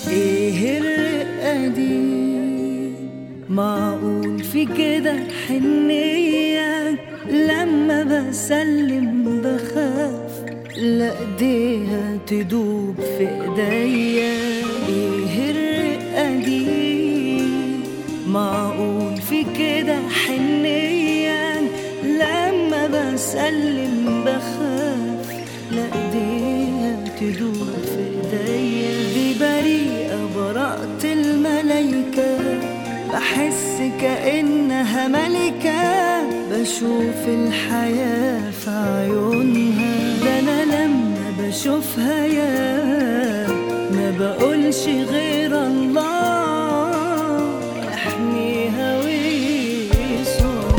ايه الرقة دي معقول في كده حنية لما بسلم بخاف لا ايديها تدوب في ايديا ايه الرقة دي معقول في كده حنية لما بسلم بخاف لا ايديها تدوب في ايديا دي بريئة براءة الملايكة بحس كأنها ملكة بشوف الحياة في عيونها ده أنا لما بشوفها يا ما بقولش غير الله يحميها ويصونها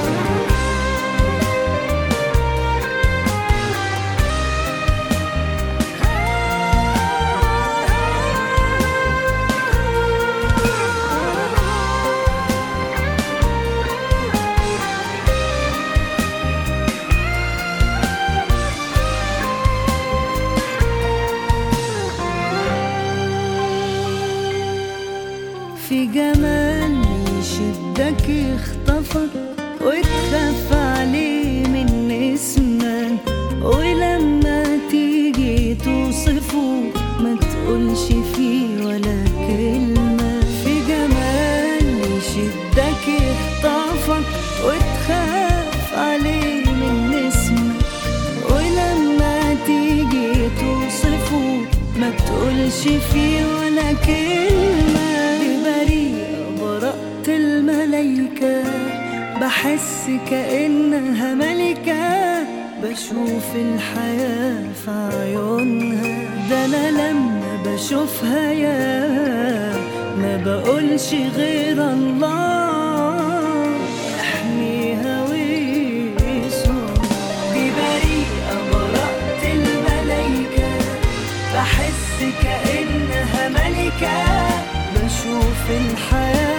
في جمال يشدك يخطفك وتخاف عليه من اسمك ولما تيجي توصفه ما تقولش فيه ولا كلمة في جمال يشدك يخطفك وتخاف عليه من اسمك ولما تيجي توصفه ما تقولش فيه ولا كلمة دي بريئة براءة الملايكة بحس كأنها ملكة بشوف الحياة في عيونها ده أنا لما بشوفها يا ما بقولش غير الله يحميها ويصونها دي بريئة براءة الملايكة بحس كأنها ملكة بشوف الحياة